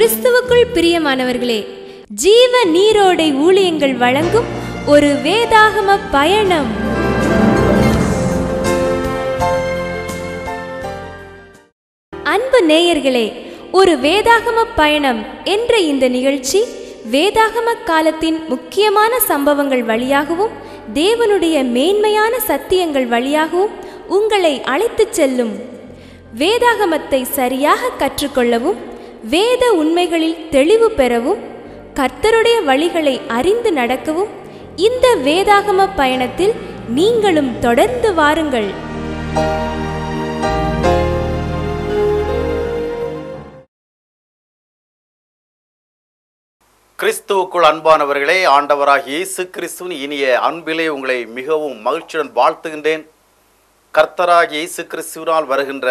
கிறிஸ்துவுக்குள் பிரியமானவர்களே ஜீவ நீரோடை ஊழியங்கள் வழங்கும் ஒரு வேதாகம பயணம் அன்பு நேயர்களே ஒரு வேதாகம பயணம் என்ற இந்த நிகழ்ச்சி வேதாகம காலத்தின் முக்கியமான சம்பவங்கள் வழியாகவும் தேவனுடைய மேன்மையான சத்தியங்கள் வழியாகவும் உங்களை அழைத்துச் செல்லும் வேதாகமத்தை சரியாக கற்றுக்கொள்ளவும் வேத உண்மைகளில் தெளிவு பெறவும் கர்த்தருடைய வழிகளை அறிந்து நடக்கவும் இந்த வேதாகம பயணத்தில் நீங்களும் தொடர்ந்து வாருங்கள் கிறிஸ்துவுக்குள் அன்பானவர்களே ஆண்டவராகிய இயேசு கிறிஸ்துவின் இனிய அன்பிலே உங்களை மிகவும் மகிழ்ச்சியுடன் வாழ்த்துகின்றேன் கர்த்தராகிய இயேசு கிறிஸ்துவினால் வருகின்ற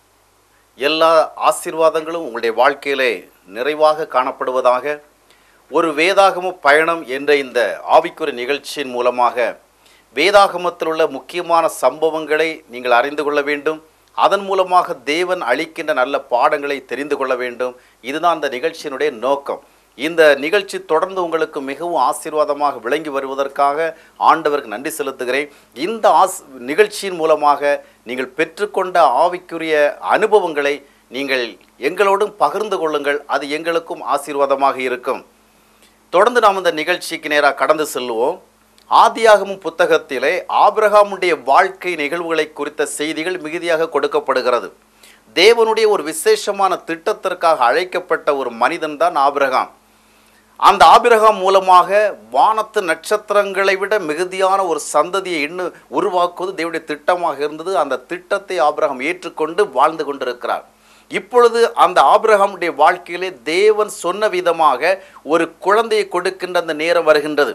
எல்லா ஆசீர்வாதங்களும் உங்களுடைய வாழ்க்கையிலே நிறைவாக காணப்படுவதாக ஒரு வேதாகம பயணம் என்ற இந்த ஆவிக்குரிய நிகழ்ச்சியின் மூலமாக வேதாகமத்தில் உள்ள முக்கியமான சம்பவங்களை நீங்கள் அறிந்து கொள்ள வேண்டும் அதன் மூலமாக தேவன் அளிக்கின்ற நல்ல பாடங்களை தெரிந்து கொள்ள வேண்டும் இதுதான் இந்த நிகழ்ச்சியினுடைய நோக்கம் இந்த நிகழ்ச்சி தொடர்ந்து உங்களுக்கு மிகவும் ஆசீர்வாதமாக விளங்கி வருவதற்காக ஆண்டவருக்கு நன்றி செலுத்துகிறேன் இந்த ஆஸ் நிகழ்ச்சியின் மூலமாக நீங்கள் பெற்றுக்கொண்ட ஆவிக்குரிய அனுபவங்களை நீங்கள் எங்களோடும் பகிர்ந்து கொள்ளுங்கள் அது எங்களுக்கும் ஆசீர்வாதமாக இருக்கும் தொடர்ந்து நாம் இந்த நிகழ்ச்சிக்கு நேராக கடந்து செல்லுவோம் ஆதியாகமும் புத்தகத்திலே ஆபிரகாமுடைய வாழ்க்கை நிகழ்வுகளை குறித்த செய்திகள் மிகுதியாக கொடுக்கப்படுகிறது தேவனுடைய ஒரு விசேஷமான திட்டத்திற்காக அழைக்கப்பட்ட ஒரு மனிதன் தான் ஆபிரகாம் அந்த ஆபிரகாம் மூலமாக வானத்து நட்சத்திரங்களை விட மிகுதியான ஒரு சந்ததியை இன்னும் உருவாக்குவது தேவனுடைய திட்டமாக இருந்தது அந்த திட்டத்தை ஆபிரகாம் ஏற்றுக்கொண்டு வாழ்ந்து கொண்டிருக்கிறார் இப்பொழுது அந்த ஆபிரகாமுடைய வாழ்க்கையிலே தேவன் சொன்ன விதமாக ஒரு குழந்தையை கொடுக்கின்ற அந்த நேரம் வருகின்றது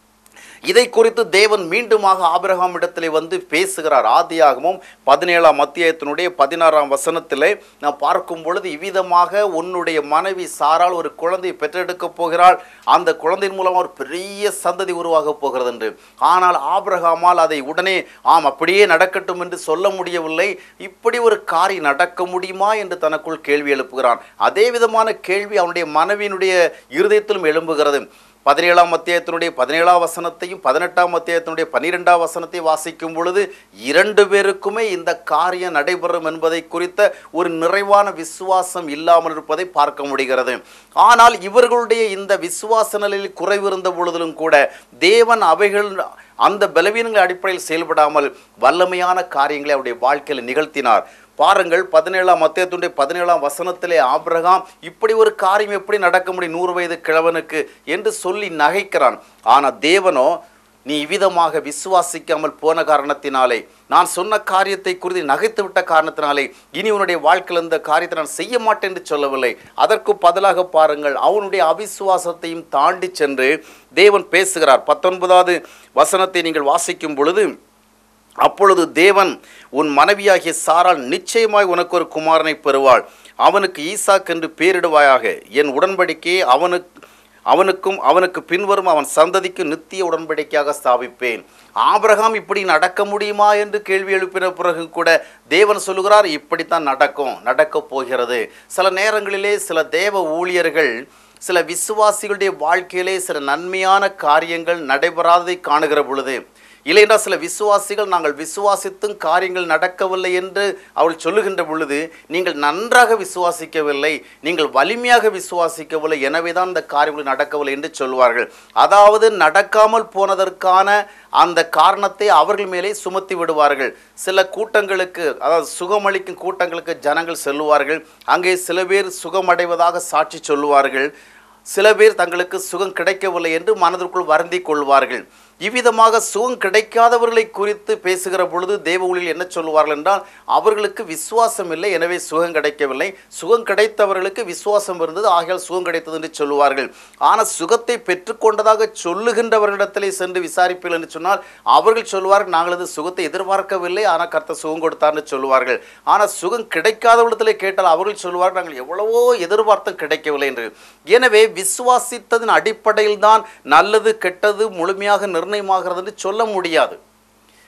இதை குறித்து தேவன் மீண்டுமாக ஆபிரகாம் இடத்திலே வந்து பேசுகிறார் ஆதியாகமும் பதினேழாம் அத்தியாயத்தினுடைய பதினாறாம் வசனத்திலே நான் பார்க்கும் பொழுது இவ்விதமாக உன்னுடைய மனைவி சாரால் ஒரு குழந்தையை பெற்றெடுக்கப் போகிறாள் அந்த குழந்தையின் மூலமாக ஒரு பெரிய சந்ததி உருவாகப் போகிறது என்று ஆனால் ஆபிரகாமால் அதை உடனே ஆம் அப்படியே நடக்கட்டும் என்று சொல்ல முடியவில்லை இப்படி ஒரு காரியம் நடக்க முடியுமா என்று தனக்குள் கேள்வி எழுப்புகிறான் அதே விதமான கேள்வி அவனுடைய மனைவியினுடைய இருதயத்திலும் எழும்புகிறது பதினேழாம் அத்தியாயத்தினுடைய பதினேழாம் வசனத்தையும் பதினெட்டாம் அத்தியாயத்தினுடைய பன்னிரெண்டாம் வசனத்தை வாசிக்கும் பொழுது இரண்டு பேருக்குமே இந்த காரியம் நடைபெறும் என்பதை குறித்த ஒரு நிறைவான விசுவாசம் இல்லாமல் இருப்பதை பார்க்க முடிகிறது ஆனால் இவர்களுடைய இந்த விசுவாச நிலையில் குறைவிருந்த பொழுதிலும் கூட தேவன் அவைகள் அந்த பலவீனங்கள் அடிப்படையில் செயல்படாமல் வல்லமையான காரியங்களை அவருடைய வாழ்க்கையில் நிகழ்த்தினார் பாருங்கள் பதினேழாம் அத்தியத்துடைய பதினேழாம் வசனத்திலே ஆபிரகாம் இப்படி ஒரு காரியம் எப்படி நடக்க முடியும் நூறு வயது கிழவனுக்கு என்று சொல்லி நகைக்கிறான் ஆனால் தேவனோ நீ இவ்விதமாக விசுவாசிக்காமல் போன காரணத்தினாலே நான் சொன்ன காரியத்தை குறித்து நகைத்து விட்ட காரணத்தினாலே இனி உன்னுடைய வாழ்க்கையில் இந்த காரியத்தை நான் செய்ய மாட்டேன் என்று சொல்லவில்லை அதற்கு பதிலாக பாருங்கள் அவனுடைய அவிசுவாசத்தையும் தாண்டி சென்று தேவன் பேசுகிறார் பத்தொன்பதாவது வசனத்தை நீங்கள் வாசிக்கும் பொழுது அப்பொழுது தேவன் உன் மனைவியாகிய சாரால் நிச்சயமாய் உனக்கு ஒரு குமாரனை பெறுவாள் அவனுக்கு ஈசாக் என்று பேரிடுவாயாக என் உடன்படிக்கையை அவனுக்கு அவனுக்கும் அவனுக்கு பின்வரும் அவன் சந்ததிக்கும் நித்திய உடன்படிக்கையாக ஸ்தாபிப்பேன் ஆபிரகாம் இப்படி நடக்க முடியுமா என்று கேள்வி எழுப்பின பிறகு கூட தேவன் சொல்லுகிறார் இப்படித்தான் நடக்கும் நடக்கப் போகிறது சில நேரங்களிலே சில தேவ ஊழியர்கள் சில விசுவாசிகளுடைய வாழ்க்கையிலே சில நன்மையான காரியங்கள் நடைபெறாததை காணுகிற பொழுது இல்லையென்றால் சில விசுவாசிகள் நாங்கள் விசுவாசித்தும் காரியங்கள் நடக்கவில்லை என்று அவள் சொல்லுகின்ற பொழுது நீங்கள் நன்றாக விசுவாசிக்கவில்லை நீங்கள் வலிமையாக விசுவாசிக்கவில்லை எனவே தான் இந்த காரியங்கள் நடக்கவில்லை என்று சொல்வார்கள் அதாவது நடக்காமல் போனதற்கான அந்த காரணத்தை அவர்கள் மேலே சுமத்தி விடுவார்கள் சில கூட்டங்களுக்கு அதாவது சுகமளிக்கும் கூட்டங்களுக்கு ஜனங்கள் செல்லுவார்கள் அங்கே சில பேர் சுகமடைவதாக சாட்சி சொல்லுவார்கள் சில பேர் தங்களுக்கு சுகம் கிடைக்கவில்லை என்று மனதிற்குள் வருந்திக் கொள்வார்கள் இவ்விதமாக சுகம் கிடைக்காதவர்களை குறித்து பேசுகிற பொழுது தேவ ஊழியில் என்ன சொல்லுவார்கள் என்றால் அவர்களுக்கு விசுவாசம் இல்லை எனவே சுகம் கிடைக்கவில்லை சுகம் கிடைத்தவர்களுக்கு விசுவாசம் இருந்தது ஆகையால் சுகம் கிடைத்தது என்று சொல்லுவார்கள் ஆனால் சுகத்தை பெற்றுக்கொண்டதாக சொல்லுகின்றவர்களிடத்திலே சென்று விசாரிப்பீர்கள் என்று சொன்னால் அவர்கள் சொல்லுவார்கள் நாங்கள் இது சுகத்தை எதிர்பார்க்கவில்லை ஆனால் கர்த்தர் சுகம் கொடுத்தார்னு சொல்லுவார்கள் ஆனால் சுகம் கிடைக்காதவரிடத்திலே கேட்டால் அவர்கள் சொல்லுவார்கள் நாங்கள் எவ்வளவோ எதிர்பார்த்தும் கிடைக்கவில்லை என்று எனவே விசுவாசித்ததின் அடிப்படையில் தான் நல்லது கெட்டது முழுமையாக நிர்ணயமாகிறது என்று சொல்ல முடியாது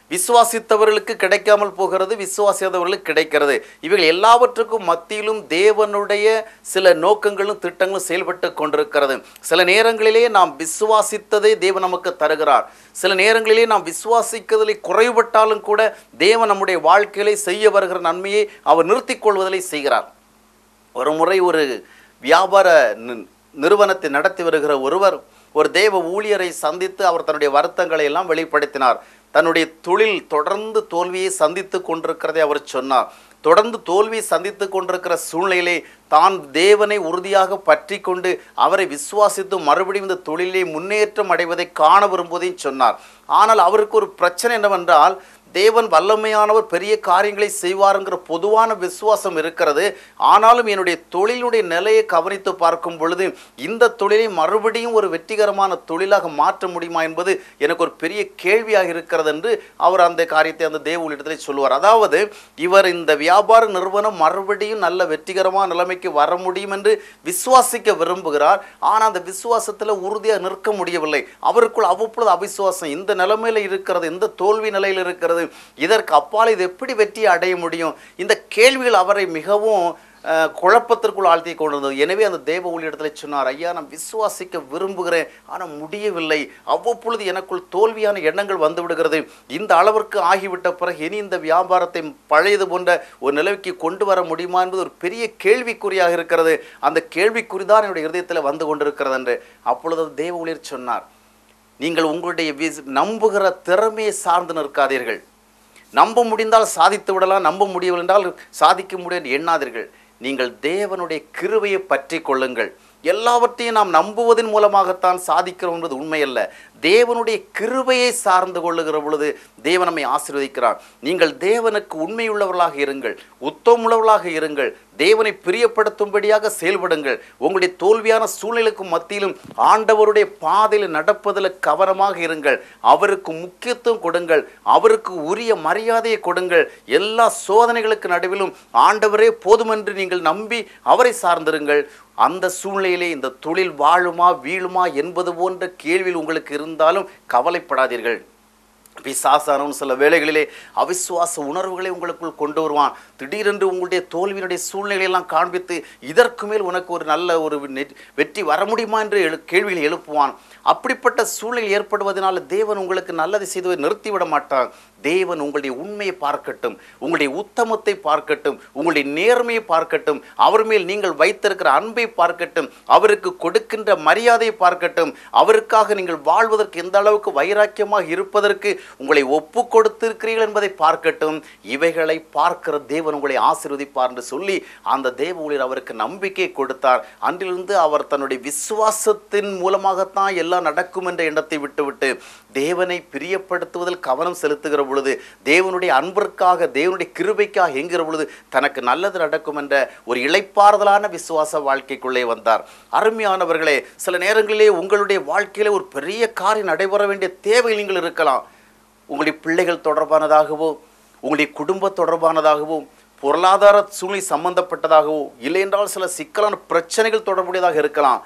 விசுவாசித்தவர்களுக்கு கிடைக்காமல் போகிறது விசுவாசியாதவர்களுக்கு கிடைக்கிறது இவைகள் எல்லாவற்றுக்கும் மத்தியிலும் தேவனுடைய சில நோக்கங்களும் திட்டங்களும் செயல்பட்டு கொண்டிருக்கிறது சில நேரங்களிலே நாம் விசுவாசித்ததை தேவன் நமக்கு தருகிறார் சில நேரங்களிலே நாம் விசுவாசிக்கிறதில் குறைபட்டாலும் கூட தேவன் நம்முடைய வாழ்க்கையிலே செய்ய வருகிற நன்மையை அவர் நிறுத்திக் கொள்வதிலே செய்கிறார் ஒரு முறை ஒரு வியாபார நி- நிறுவனத்தை நடத்தி வருகிற ஒருவர் ஒரு தேவ ஊழியரை சந்தித்து அவர் தன்னுடைய வருத்தங்களை எல்லாம் வெளிப்படுத்தினார் தன்னுடைய தொழில் தொடர்ந்து தோல்வியை சந்தித்து கொண்டிருக்கிறதை அவர் சொன்னார் தொடர்ந்து தோல்வியை சந்தித்து கொண்டிருக்கிற சூழ்நிலையிலே தான் தேவனை உறுதியாக பற்றி கொண்டு அவரை விசுவாசித்து மறுபடியும் இந்த தொழிலே முன்னேற்றம் அடைவதை காண விரும்புவதையும் சொன்னார் ஆனால் அவருக்கு ஒரு பிரச்சனை என்னவென்றால் தேவன் வல்லமையானவர் பெரிய காரியங்களை செய்வாருங்கிற பொதுவான விசுவாசம் இருக்கிறது ஆனாலும் என்னுடைய தொழிலுடைய நிலையை கவனித்து பார்க்கும் பொழுது இந்த தொழிலை மறுபடியும் ஒரு வெற்றிகரமான தொழிலாக மாற்ற முடியுமா என்பது எனக்கு ஒரு பெரிய கேள்வியாக இருக்கிறது என்று அவர் அந்த காரியத்தை அந்த தேவ ஊழியத்தில் சொல்லுவார் அதாவது இவர் இந்த வியாபார நிறுவனம் மறுபடியும் நல்ல வெற்றிகரமான நிலைமைக்கு வர முடியும் என்று விசுவாசிக்க விரும்புகிறார் ஆனால் அந்த விசுவாசத்தில் உறுதியாக நிற்க முடியவில்லை அவருக்குள் அவ்வப்பொழுது அவிசுவாசம் இந்த நிலைமையில் இருக்கிறது இந்த தோல்வி நிலையில் இருக்கிறது இதற்கு அப்பால் இது எப்படி வெற்றி அடைய முடியும் இந்த கேள்விகள் அவரை மிகவும் அஹ், குழப்பத்திற்குள் ஆழ்த்தி கொண்டிருந்தது எனவே அந்த தேவ ஊழியத்தில் சொன்னார் ஐயா நான் விசுவாசிக்க விரும்புகிறேன் ஆனால் முடியவில்லை அவ்வப்பொழுது எனக்குள் தோல்வியான எண்ணங்கள் வந்து விடுகிறது இந்த அளவிற்கு ஆகிவிட்ட பிறகு இனி இந்த வியாபாரத்தை பழையது போன்ற ஒரு நிலைக்கு கொண்டு வர முடியுமா என்பது ஒரு பெரிய கேள்விக்குறியாக இருக்கிறது அந்த கேள்விக்குறி தான் என்னுடைய இருதயத்தில் வந்து கொண்டிருக்கிறது என்று அப்பொழுது அந்த தேவ ஊழியர் சொன்னார் நீங்கள் உங்களுடைய விஸ் நம்புகிற திறமையை சார்ந்து நிற்காதீர்கள் நம்ப முடிந்தால் சாதித்து விடலாம் நம்ப முடியவில்லை என்றால் சாதிக்க முடியும் என்று எண்ணாதீர்கள் நீங்கள் தேவனுடைய கிருபையை பற்றி கொள்ளுங்கள் எல்லாவற்றையும் நாம் நம்புவதன் மூலமாகத்தான் சாதிக்கிறோம் என்பது உண்மையல்ல தேவனுடைய கிருபையை சார்ந்து கொள்ளுகிற பொழுது தேவன் நம்மை ஆசீர்வதிக்கிறார் நீங்கள் தேவனுக்கு உண்மையுள்ளவர்களாக இருங்கள் உத்தமுள்ளவர்களாக இருங்கள் தேவனை பிரியப்படுத்தும்படியாக செயல்படுங்கள் உங்களுடைய தோல்வியான சூழ்நிலைக்கு மத்தியிலும் ஆண்டவருடைய பாதையில் நடப்பதில் கவனமாக இருங்கள் அவருக்கு முக்கியத்துவம் கொடுங்கள் அவருக்கு உரிய மரியாதையை கொடுங்கள் எல்லா சோதனைகளுக்கு நடுவிலும் ஆண்டவரே போதுமென்று நீங்கள் நம்பி அவரை சார்ந்திருங்கள் அந்த சூழ்நிலையிலே இந்த தொழில் வாழுமா வீழுமா என்பது போன்ற கேள்வியில் உங்களுக்கு இருந்தாலும் கவலைப்படாதீர்கள் பிசாசானவன் சில வேளைகளிலே அவிசுவாச உணர்வுகளை உங்களுக்குள் கொண்டு வருவான் திடீரென்று உங்களுடைய தோல்வியினுடைய சூழ்நிலைகளை எல்லாம் காண்பித்து இதற்கு மேல் உனக்கு ஒரு நல்ல ஒரு நெ- வெற்றி வர முடியுமா என்று எழு கேள்விகளை எழுப்புவான் அப்படிப்பட்ட சூழ்நிலை ஏற்படுவதனால தேவன் உங்களுக்கு நல்லதை செய்து நிறுத்திவிட மாட்டான் தேவன் உங்களுடைய உண்மையை பார்க்கட்டும் உங்களுடைய உத்தமத்தை பார்க்கட்டும் உங்களுடைய நேர்மையை பார்க்கட்டும் அவர் மேல் நீங்கள் வைத்திருக்கிற அன்பை பார்க்கட்டும் அவருக்கு கொடுக்கின்ற மரியாதையை பார்க்கட்டும் அவருக்காக நீங்கள் வாழ்வதற்கு எந்த அளவுக்கு வைராக்கியமாக இருப்பதற்கு உங்களை ஒப்பு கொடுத்திருக்கிறீர்கள் என்பதை பார்க்கட்டும் இவைகளை பார்க்கிற தேவன் உங்களை ஆசீர்வதிப்பார் என்று சொல்லி அந்த தேவ ஊழியர் அவருக்கு நம்பிக்கை கொடுத்தார் அன்றிலிருந்து அவர் தன்னுடைய விசுவாசத்தின் மூலமாகத்தான் எல்லாம் நடக்கும் என்ற எண்ணத்தை விட்டுவிட்டு தேவனை பிரியப்படுத்துவதில் கவனம் செலுத்துகிற பொழுது தேவனுடைய அன்பிற்காக தேவனுடைய கிருபைக்காக என்கிற பொழுது தனக்கு நல்லது நடக்கும் என்ற ஒரு இளைப்பாறுதலான விசுவாச வாழ்க்கைக்குள்ளே வந்தார் அருமையானவர்களே சில நேரங்களிலே உங்களுடைய வாழ்க்கையில ஒரு பெரிய காரியம் நடைபெற வேண்டிய தேவை நீங்கள் இருக்கலாம் உங்களுடைய பிள்ளைகள் தொடர்பானதாகவோ உங்களுடைய குடும்ப தொடர்பானதாகவோ பொருளாதார சூழ்நிலை சம்பந்தப்பட்டதாகவோ இல்லை என்றால் சில சிக்கலான பிரச்சனைகள் தொடர்புடையதாக இருக்கலாம்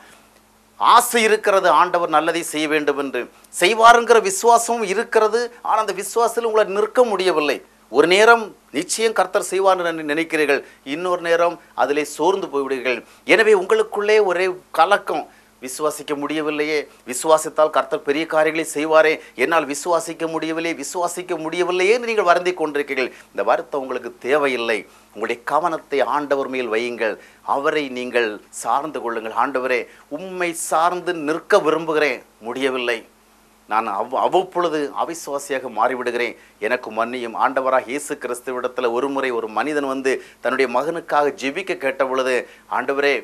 ஆசை இருக்கிறது ஆண்டவர் நல்லதை செய்ய வேண்டும் என்று செய்வாருங்கிற விசுவாசமும் இருக்கிறது ஆனால் அந்த விசுவாசத்தில் உங்களை நிற்க முடியவில்லை ஒரு நேரம் நிச்சயம் கர்த்தர் செய்வார் என்று நினைக்கிறீர்கள் இன்னொரு நேரம் அதிலே சோர்ந்து போய்விடுவீர்கள் எனவே உங்களுக்குள்ளே ஒரே கலக்கம் விசுவாசிக்க முடியவில்லையே விசுவாசித்தால் கர்த்தர் பெரிய காரியங்களை செய்வாரே என்னால் விசுவாசிக்க முடியவில்லை விசுவாசிக்க முடியவில்லையே என்று நீங்கள் வருந்திக் கொண்டிருக்கிறீர்கள் இந்த வருத்தம் உங்களுக்கு தேவையில்லை உங்களுடைய கவனத்தை ஆண்டவர் மேல் வையுங்கள் அவரை நீங்கள் சார்ந்து கொள்ளுங்கள் ஆண்டவரே உம்மை சார்ந்து நிற்க விரும்புகிறேன் முடியவில்லை நான் அவ் அவ்வப்பொழுது அவிசுவாசியாக மாறிவிடுகிறேன் எனக்கு மன்னியும் ஆண்டவராக இயேசு கிறிஸ்துவிடத்தில் ஒரு முறை ஒரு மனிதன் வந்து தன்னுடைய மகனுக்காக ஜெபிக்க கேட்ட பொழுது ஆண்டவரே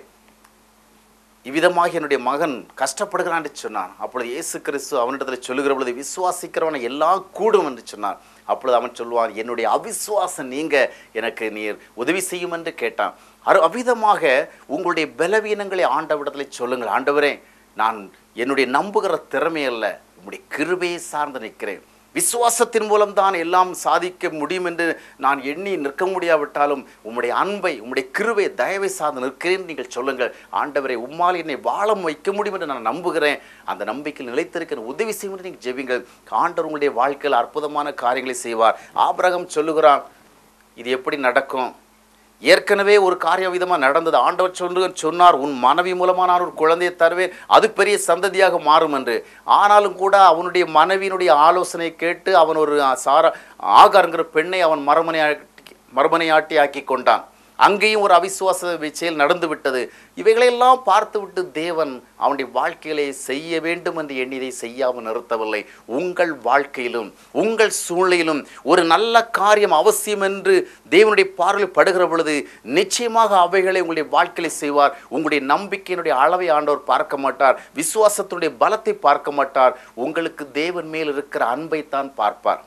இவ்விதமாக என்னுடைய மகன் கஷ்டப்படுகிறான் என்று சொன்னான் அப்பொழுது இயேசு கிறிஸ்து அவனிடத்தில் சொல்லுகிற பொழுது விசுவாசிக்கிறவனை எல்லாம் கூடும் என்று சொன்னான் அப்பொழுது அவன் சொல்வான் என்னுடைய அவிசுவாசம் நீங்க எனக்கு நீர் உதவி செய்யும் என்று கேட்டான் அரு அவ்விதமாக உங்களுடைய பலவீனங்களை ஆண்டவிடத்தில் சொல்லுங்கள் ஆண்டவரே நான் என்னுடைய நம்புகிற திறமை அல்ல உம்முடைய கிருபையை சார்ந்து நிற்கிறேன் விசுவாசத்தின் மூலம்தான் எல்லாம் சாதிக்க முடியும் என்று நான் எண்ணி நிற்க முடியாவிட்டாலும் உம்முடைய அன்பை உம்முடைய கிருவை தயவை சார்ந்து நிற்கிறேன் நீங்கள் சொல்லுங்கள் ஆண்டவரை உம்மால் என்னை வாழ வைக்க முடியும் என்று நான் நம்புகிறேன் அந்த நம்பிக்கையில் நிலைத்திருக்கிற உதவி செய்யும் என்று நீங்கள் ஜெபிங்கள் ஆண்டவர் உங்களுடைய வாழ்க்கையில் அற்புதமான காரியங்களை செய்வார் ஆபிரகம் சொல்லுகிறான் இது எப்படி நடக்கும் ஏற்கனவே ஒரு காரியம் விதமாக நடந்தது ஆண்டவர் சொன்னு சொன்னார் உன் மனைவி மூலமாக நான் ஒரு குழந்தையை தருவேன் அது பெரிய சந்ததியாக மாறும் என்று ஆனாலும் கூட அவனுடைய மனைவியினுடைய ஆலோசனை கேட்டு அவன் ஒரு சார ஆகாருங்கிற பெண்ணை அவன் மறுமனை மறுமனையாட்டி ஆக்கி கொண்டான் அங்கேயும் ஒரு அவிசுவாச செயல் நடந்து விட்டது இவைகளையெல்லாம் பார்த்துவிட்டு தேவன் அவனுடைய வாழ்க்கையிலே செய்ய வேண்டும் என்று எண்ணியதை செய்யாமல் நிறுத்தவில்லை உங்கள் வாழ்க்கையிலும் உங்கள் சூழ்நிலையிலும் ஒரு நல்ல காரியம் அவசியம் என்று தேவனுடைய பார்வையில் படுகிற பொழுது நிச்சயமாக அவைகளை உங்களுடைய வாழ்க்கையில செய்வார் உங்களுடைய நம்பிக்கையினுடைய அளவை ஆண்டவர் பார்க்க மாட்டார் விசுவாசத்தினுடைய பலத்தை பார்க்க மாட்டார் உங்களுக்கு தேவன் மேல் இருக்கிற அன்பைத்தான் பார்ப்பார்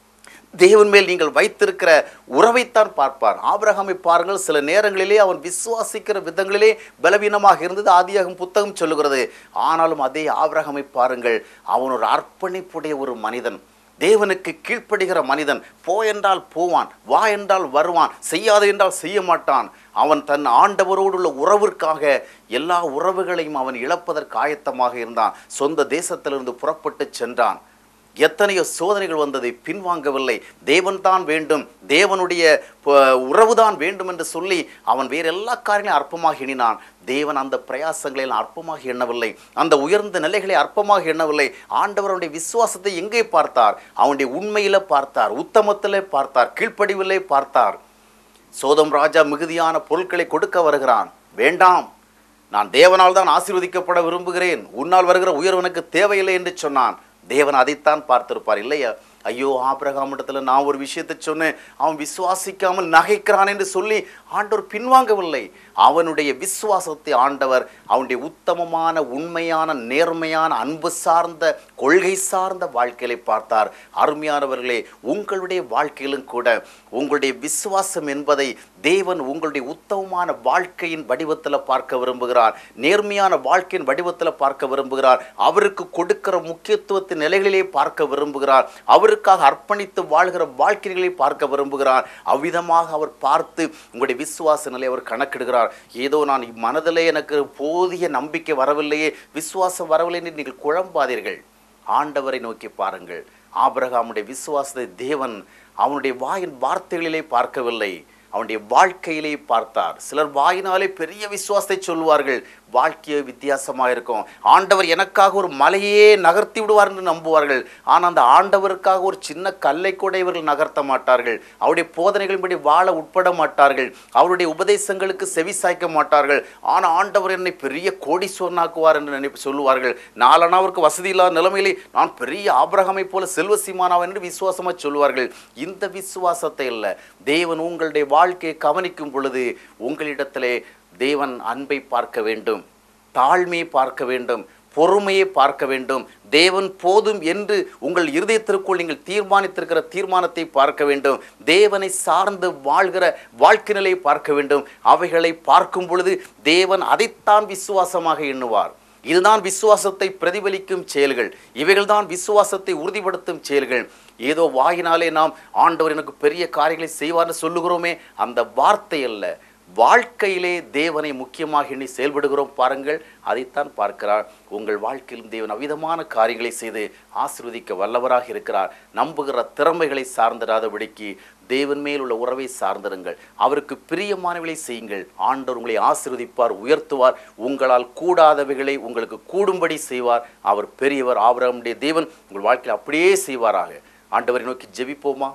தேவன் மேல் நீங்கள் வைத்திருக்கிற உறவைத்தான் பார்ப்பார் ஆபிரகாமை பாருங்கள் சில நேரங்களிலே அவன் விசுவாசிக்கிற விதங்களிலே பலவீனமாக இருந்தது ஆதியாகும் புத்தகம் சொல்லுகிறது ஆனாலும் அதே ஆபிரகாமை பாருங்கள் அவன் ஒரு அர்ப்பணிப்புடைய ஒரு மனிதன் தேவனுக்கு கீழ்ப்படுகிற மனிதன் போ என்றால் போவான் வா என்றால் வருவான் செய்யாது என்றால் செய்ய மாட்டான் அவன் தன் ஆண்டவரோடு உள்ள உறவிற்காக எல்லா உறவுகளையும் அவன் இழப்பதற்கு ஆயத்தமாக இருந்தான் சொந்த தேசத்திலிருந்து புறப்பட்டு சென்றான் எத்தனையோ சோதனைகள் வந்ததை பின்வாங்கவில்லை தேவன் தான் வேண்டும் தேவனுடைய ப- உறவுதான் வேண்டும் என்று சொல்லி அவன் வேற எல்லா காரியங்களையும் அற்பமாக எண்ணினான் தேவன் அந்த பிரயாசங்களில் அற்பமாக எண்ணவில்லை அந்த உயர்ந்த நிலைகளை அற்பமாக எண்ணவில்லை ஆண்டவர் அவனுடைய விசுவாசத்தை எங்கே பார்த்தார் அவனுடைய உண்மையில பார்த்தார் உத்தமத்திலே பார்த்தார் கீழ்ப்படிவிலே பார்த்தார் சோதம் ராஜா மிகுதியான பொருட்களை கொடுக்க வருகிறான் வேண்டாம் நான் தேவனால் தான் ஆசீர்வதிக்கப்பட விரும்புகிறேன் உன்னால் வருகிற உயர்வனுக்கு தேவையில்லை என்று சொன்னான் தேவன் அதைத்தான் பார்த்திருப்பார் இல்லையா ஐயோ ஆபிரகாமிடத்துல நான் ஒரு விஷயத்தை சொன்னேன் அவன் விசுவாசிக்காமல் நகைக்கிறான் என்று சொல்லி ஆண்டவர் பின்வாங்கவில்லை அவனுடைய விசுவாசத்தை ஆண்டவர் அவனுடைய உத்தமமான உண்மையான நேர்மையான அன்பு சார்ந்த கொள்கை சார்ந்த வாழ்க்கையை பார்த்தார் அருமையானவர்களே உங்களுடைய வாழ்க்கையிலும் கூட உங்களுடைய விசுவாசம் என்பதை தேவன் உங்களுடைய உத்தமமான வாழ்க்கையின் வடிவத்தில் பார்க்க விரும்புகிறார் நேர்மையான வாழ்க்கையின் வடிவத்தில் பார்க்க விரும்புகிறார் அவருக்கு கொடுக்கிற முக்கியத்துவத்தின் நிலைகளிலே பார்க்க விரும்புகிறார் அவருக்காக அர்ப்பணித்து வாழ்கிற வாழ்க்கைகளை பார்க்க விரும்புகிறார் அவ்விதமாக அவர் பார்த்து உங்களுடைய விசுவாச நிலை அவர் கணக்கிடுகிறார் ஏதோ நான் மனதிலே எனக்கு போதிய நம்பிக்கை வரவில்லையே விசுவாசம் வரவில்லை என்று நீங்கள் குழம்பாதீர்கள் ஆண்டவரை நோக்கி பாருங்கள் ஆபிரகாமுடைய விசுவாசத்தை தேவன் அவனுடைய வாயின் வார்த்தைகளிலே பார்க்கவில்லை அவனுடைய வாழ்க்கையிலே பார்த்தார் சிலர் வாயினாலே பெரிய விசுவாசத்தை சொல்வார்கள் வாழ்க்கையே வித்தியாசமாக இருக்கும் ஆண்டவர் எனக்காக ஒரு மலையே நகர்த்தி விடுவார் என்று நம்புவார்கள் ஆனால் அந்த ஆண்டவருக்காக ஒரு சின்ன கல்லை கூட இவர்கள் நகர்த்த மாட்டார்கள் அவருடைய போதனைகளின்படி வாழ உட்பட மாட்டார்கள் அவருடைய உபதேசங்களுக்கு செவி சாய்க்க மாட்டார்கள் ஆனால் ஆண்டவர் என்னை பெரிய கோடீஸ்வரனாக்குவார் என்று நினைப்பு சொல்லுவார்கள் நாலனாவிற்கு வசதி இல்லாத நிலைமையிலே நான் பெரிய ஆபிரகாமை போல செல்வ சீமானாவன் என்று விசுவாசமாக சொல்லுவார்கள் இந்த விசுவாசத்தை இல்லை தேவன் உங்களுடைய வாழ்க்கையை கவனிக்கும் பொழுது உங்களிடத்திலே தேவன் அன்பை பார்க்க வேண்டும் தாழ்மையை பார்க்க வேண்டும் பொறுமையை பார்க்க வேண்டும் தேவன் போதும் என்று உங்கள் இருதயத்திற்குள் நீங்கள் தீர்மானித்திருக்கிற தீர்மானத்தை பார்க்க வேண்டும் தேவனை சார்ந்து வாழ்கிற வாழ்க்கை நிலையை பார்க்க வேண்டும் அவைகளை பார்க்கும் பொழுது தேவன் அதைத்தான் விசுவாசமாக எண்ணுவார் இதுதான் விசுவாசத்தை பிரதிபலிக்கும் செயல்கள் இவைகள்தான் விசுவாசத்தை உறுதிப்படுத்தும் செயல்கள் ஏதோ வாயினாலே நாம் ஆண்டவர் எனக்கு பெரிய காரியங்களை செய்வார்னு சொல்லுகிறோமே அந்த வார்த்தை அல்ல வாழ்க்கையிலே தேவனை முக்கியமாக எண்ணி செயல்படுகிறோம் பாருங்கள் அதைத்தான் பார்க்கிறார் உங்கள் வாழ்க்கையிலும் தேவன் அவ்விதமான காரியங்களை செய்து ஆசீர்வதிக்க வல்லவராக இருக்கிறார் நம்புகிற திறமைகளை சார்ந்திராதபடிக்கு தேவன் மேல் உள்ள உறவை சார்ந்திருங்கள் அவருக்கு பிரியமானவர்களை செய்யுங்கள் ஆண்டவர் உங்களை ஆசீர்வதிப்பார் உயர்த்துவார் உங்களால் கூடாதவைகளை உங்களுக்கு கூடும்படி செய்வார் அவர் பெரியவர் ஆபிரகாமுடைய தேவன் உங்கள் வாழ்க்கையில் அப்படியே செய்வாராக ஆண்டவரை நோக்கி ஜெபிப்போமா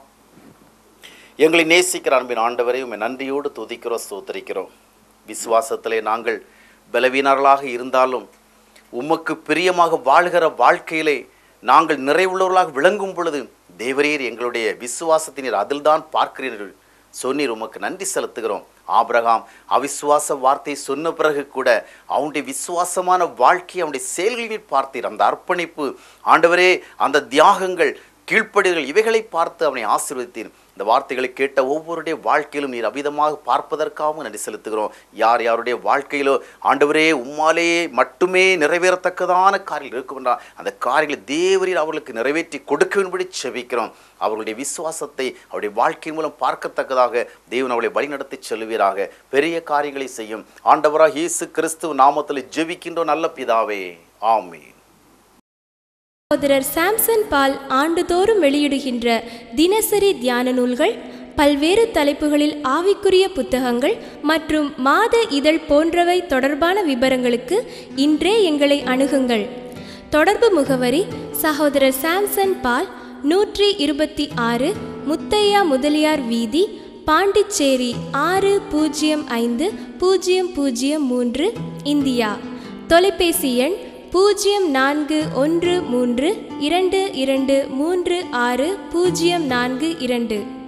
எங்களை நேசிக்கிற அன்பின் ஆண்டவரை உம்மை நன்றியோடு துதிக்கிறோம் ஸ்தோத்திரிக்கிறோம் விசுவாசத்திலே நாங்கள் பலவீனர்களாக இருந்தாலும் உமக்கு பிரியமாக வாழ்கிற வாழ்க்கையிலே நாங்கள் நிறைவுள்ளவர்களாக விளங்கும் பொழுது தேவரீர் எங்களுடைய விசுவாசத்தினர் அதில்தான் பார்க்கிறீர்கள் சொன்னீர் உமக்கு நன்றி செலுத்துகிறோம் ஆபிரகாம் அவிசுவாச வார்த்தை சொன்ன பிறகு கூட அவனுடைய விசுவாசமான வாழ்க்கை அவனுடைய செயல்களில் பார்த்தீர் அந்த அர்ப்பணிப்பு ஆண்டவரே அந்த தியாகங்கள் கீழ்ப்படிகள் இவைகளை பார்த்து அவனை ஆசீர்வதித்தீர் இந்த வார்த்தைகளை கேட்ட ஒவ்வொருடைய வாழ்க்கையிலும் நீர் அவிதமாக பார்ப்பதற்காகவும் நன்றி செலுத்துகிறோம் யார் யாருடைய வாழ்க்கையிலோ ஆண்டவரே உம்மாலே மட்டுமே நிறைவேறத்தக்கதான காரியங்கள் இருக்கும் என்றால் அந்த காரியங்களை தேவரீர் அவர்களுக்கு நிறைவேற்றி கொடுக்கும்படி செபிக்கிறோம் அவர்களுடைய விசுவாசத்தை அவருடைய வாழ்க்கையின் மூலம் பார்க்கத்தக்கதாக தேவன் அவளை வழிநடத்தி செல்வீராக பெரிய காரியங்களை செய்யும் ஆண்டவராக இயேசு கிறிஸ்துவ நாமத்தில் ஜெபிக்கின்றோம் நல்ல பிதாவே ஆமென் சகோதரர் சாம்சன் பால் ஆண்டுதோறும் வெளியிடுகின்ற தினசரி தியான நூல்கள் பல்வேறு தலைப்புகளில் ஆவிக்குரிய புத்தகங்கள் மற்றும் மாத இதழ் போன்றவை தொடர்பான விவரங்களுக்கு இன்றே எங்களை அணுகுங்கள் தொடர்பு முகவரி சகோதரர் சாம்சன் பால் நூற்றி இருபத்தி ஆறு முத்தையா முதலியார் வீதி பாண்டிச்சேரி ஆறு பூஜ்ஜியம் ஐந்து பூஜ்ஜியம் பூஜ்ஜியம் மூன்று இந்தியா தொலைபேசி எண் பூஜ்ஜியம் நான்கு ஒன்று மூன்று இரண்டு இரண்டு மூன்று ஆறு பூஜ்ஜியம் நான்கு இரண்டு